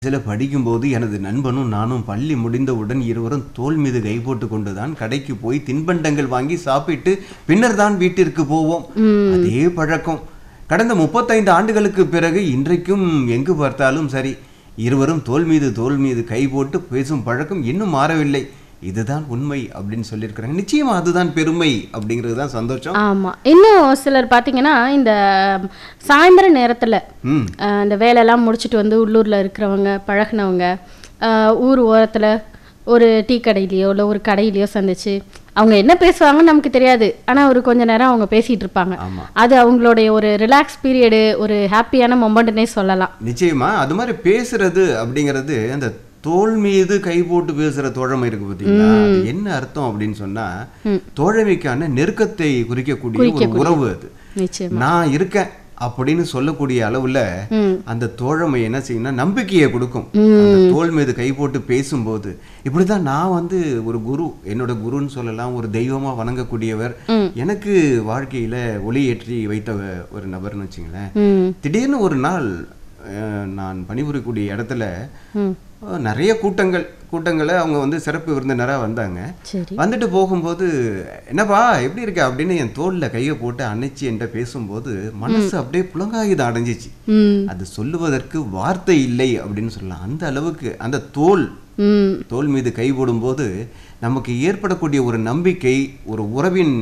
சில படிக்கும்போது எனது நண்பனும் நானும் பள்ளி முடிந்தவுடன் இருவரும் தோள் மீது கை போட்டு கொண்டுதான் கடைக்கு போய் தின்பண்டங்கள் வாங்கி சாப்பிட்டு பின்னர் தான் வீட்டிற்கு போவோம் அதே பழக்கம் கடந்த முப்பத்தைந்து ஆண்டுகளுக்கு பிறகு இன்றைக்கும் எங்கு பார்த்தாலும் சரி இருவரும் தோள் மீது தோள் மீது கை போட்டு பேசும் பழக்கம் இன்னும் மாறவில்லை இதுதான் உண்மை அப்படின்னு சொல்லியிருக்கிறாங்க நிச்சயமா அதுதான் பெருமை அப்படிங்கிறது தான் சந்தோஷம் ஆமா இன்னும் சிலர் பார்த்தீங்கன்னா இந்த சாயந்தர நேரத்துல ம் அஹ், இந்த வேலையெல்லாம் முடிச்சுட்டு வந்து உள்ளூர்ல இருக்கிறவங்க பழகுனவங்க அஹ், ஊர் ஓரத்துல ஒரு டீ கடையிலையோ இல்லை ஒரு கடையிலையோ சந்திச்சு அவங்க என்ன பேசுவாங்கன்னு நமக்கு தெரியாது ஆனா ஒரு கொஞ்ச நேரம் அவங்க பேசிட்டு இருப்பாங்க ஆமா அது அவங்களுடைய ஒரு ரிலாக்ஸ் பீரியடு ஒரு ஹாப்பியான மொமெண்ட்னே சொல்லலாம் நிச்சயமா அது மாதிரி பேசுறது அப்படிங்கிறது அந்த தோள் மீது கை போட்டு பேசுற தோழமை இருக்கு பார்த்தீங்களா அது என்ன அர்த்தம் அப்படின்னு சொன்னா தோழமைக்கான நெருக்கத்தை குறிக்கக்கூடிய ஒரு உறவு அது நிச்சயம் நான் இருக்கேன் அப்படின்னு சொல்லக்கூடிய அளவுல ம் அந்த தோழமை என்ன செய்யும்னா நம்பிக்கையை கொடுக்கும் அந்த தோள் மீது கை போட்டு பேசும்போது இப்படிதான் நான் வந்து ஒரு குரு என்னோட குருன்னு சொல்லலாம் ஒரு தெய்வமா வணங்கக்கூடியவர் ம். எனக்கு வாழ்க்கையில ஒளி ஏற்றி வைத்த ஒரு நபர்னு வச்சுங்களேன் ம் திடீர்னு ஒரு நாள் அஹ், நான் பணிபுரியக்கூடிய இடத்துல ம் அஹ், நிறைய கூட்டங்கள் கூட்டங்களை அவங்க வந்து சிறப்பு விருந்தினராக வந்தாங்க சரி வந்துட்டு போகும்போது என்னப்பா எப்படி இருக்க அப்படின்னு என் தோல்ல கையை போட்டு அணைச்சி என்கிட்ட பேசும்போது மனசு அப்படியே புலங்காயுதம் அடைஞ்சிச்சு ம் அது சொல்லுவதற்கு வார்த்தை இல்லை அப்படின்னு சொல்லலாம் அந்த அளவுக்கு அந்த தோல் ம் தோல் மீது கை போடும்போது நமக்கு ஏற்படக்கூடிய ஒரு நம்பிக்கை ஒரு உறவின்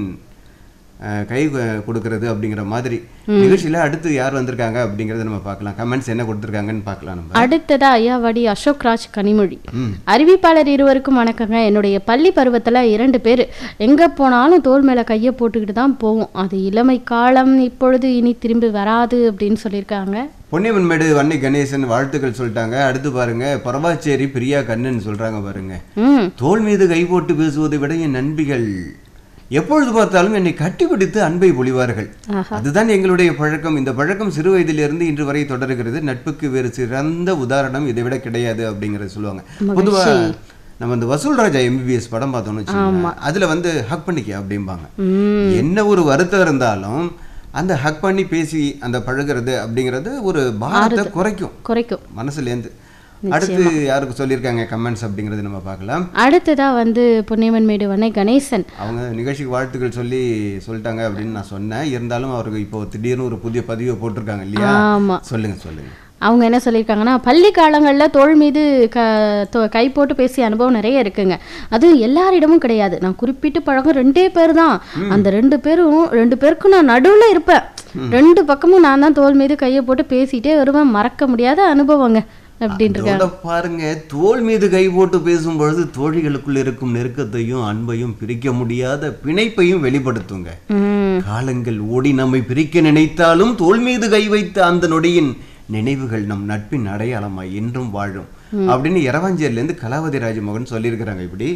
அஹ், கை அஹ், கொடுக்கறது அப்படிங்கிற மாதிரி நிகழ்ச்சியில அடுத்து யார் வந்திருக்காங்க அப்படிங்கறத நம்ம பார்க்கலாம் கமெண்ட்ஸ் என்ன கொடுத்துருக்காங்கன்னு பார்க்கலாம் நம்ம அடுத்ததா ஐயாவாடி அசோக் ராஜ் கனிமொழி ம். அறிவிப்பாளர் இருவருக்கும் வணக்கங்க என்னுடைய பள்ளி பருவத்துல இரண்டு பேர் எங்க போனாலும் தோள் மேல கையை போட்டுக்கிட்டு தான் போவோம் அது இளமை காலம் இப்பொழுது இனி திரும்பி வராது அப்படின்னு சொல்லியிருக்காங்க பொன்னியம்மன்மேடு வன்னி கணேசன் வாழ்த்துக்கள் சொல்லிட்டாங்க அடுத்து பாருங்க பரவாச்சேரி பிரியா கண்ணன் சொல்றாங்க பாருங்க ம் தோள் மீது கை போட்டு பேசுவதை விட என் நண்பிகள் எப்பொழுது பார்த்தாலும் என்னை கட்டிப்பிடித்து அன்பை பொழிவார்கள் ஆஹா. அதுதான் எங்களுடைய பழக்கம் இந்த பழக்கம் சிறு வயதிலிருந்து இன்று வரை தொடர்கிறது நட்புக்கு வேறு சிறந்த உதாரணம் இதை விட கிடையாது அப்படிங்கறத சொல்லுவாங்க பொதுவா நம்ம இந்த வசூல் ராஜா எம்பிபிஎஸ் படம் பார்த்தோம்னு வச்சுக்கோங்க அதுல வந்து ஹக் பண்ணிக்க அப்படிம்பாங்க ம் என்ன ஒரு வருத்தம் இருந்தாலும் அந்த ஹக் பண்ணி பேசி அந்த பழகுறது அப்படிங்கிறது ஒரு பாரத்தை குறைக்கும் குறைக்கும் மனசுலேருந்து அடுத்து யாருக்கு சொல்லியிருக்காங்க கமெண்ட்ஸ் அப்படிங்கிறது நம்ம பார்க்கலாம் அடுத்ததா வந்து பொன்னியம்மன் மேடு வண்ணை கணேசன் அவங்க நிகழ்ச்சிக்கு வாழ்த்துக்கள் சொல்லி சொல்லிட்டாங்க அப்படின்னு நான் சொன்னேன் இருந்தாலும் அவருக்கு இப்போ திடீர்னு ஒரு புதிய பதிவை போட்டிருக்காங்க இல்லையா ஆமா சொல்லுங்க சொல்லுங்க அவங்க என்ன சொல்லியிருக்காங்கன்னா பள்ளி காலங்களில் தோள் மீது க தோ- கை போட்டு பேசிய அனுபவம் நிறைய இருக்குங்க அதுவும் எல்லாரிடமும் கிடையாது நான் குறிப்பிட்டு பழக்கம் ரெண்டே பேர் தான் அந்த ரெண்டு பேரும் ரெண்டு பேருக்கும் நான் நடுவில் இருப்பேன் ரெண்டு பக்கமும் நான் தான் தோள் மீது கையை போட்டு பேசிட்டே வருவேன் மறக்க முடியாத அனுபவங்க அப்படின்ட்டு அதோட பாருங்க தோள் மீது கை போட்டு பேசும் பொழுது தோழிகளுக்குள் இருக்கும் நெருக்கத்தையும் அன்பையும் பிரிக்க முடியாத பிணைப்பையும் வெளிப்படுத்துங்க ம் காலங்கள் ஓடி நம்மை பிரிக்க நினைத்தாலும் தோள் மீது கை வைத்த அந்த நொடியின் நினைவுகள் நம் நட்பின் அடையாளமாய் என்றும் வாழும் அப்படின்னு இரவாஞ்சேரில இருந்து கலாவதி ராஜமோகன் சொல்லியிருக்கிறாங்க இப்படி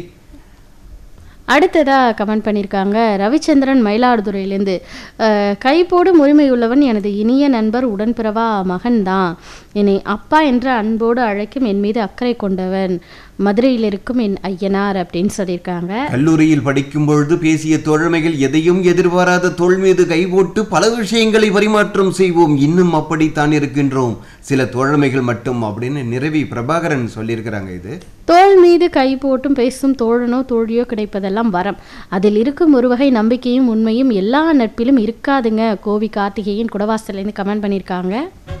அடுத்ததா கமெண்ட் பண்ணியிருக்காங்க ரவிச்சந்திரன் மயிலாடுதுறையிலேருந்து அஹ், கைபோடும் உரிமை உள்ளவன் எனது இனிய நண்பர் உடன்பிறவா மகன்தான் என்னை அப்பா என்ற அன்போடு அழைக்கும் என் மீது அக்கறை கொண்டவன் மதுரையில் இருக்கும் என் ஐயனார் அப்படின்னு சொல்லியிருக்காங்க கல்லூரியில் படிக்கும் பொழுது பேசிய தோழமைகள் எதையும் எதிர்பாராத தோள் மீது கை போட்டு பல விஷயங்களை பரிமாற்றம் செய்வோம் இன்னும் அப்படித்தான் இருக்கின்றோம் சில தோழமைகள் மட்டும் அப்படின்னு நிறவி பிரபாகரன் சொல்லியிருக்கிறாங்க இது தோள் மீது கை போட்டும் பேசும் தோழனோ தோழியோ கிடைப்பதெல்லாம் வரம் அதில் இருக்கும் ஒரு வகை நம்பிக்கையும் உண்மையும் எல்லா நட்பிலும் இருக்காதுங்க கோவி கார்த்திகேயன் குடவாசலேருந்து கமெண்ட் பண்ணியிருக்காங்க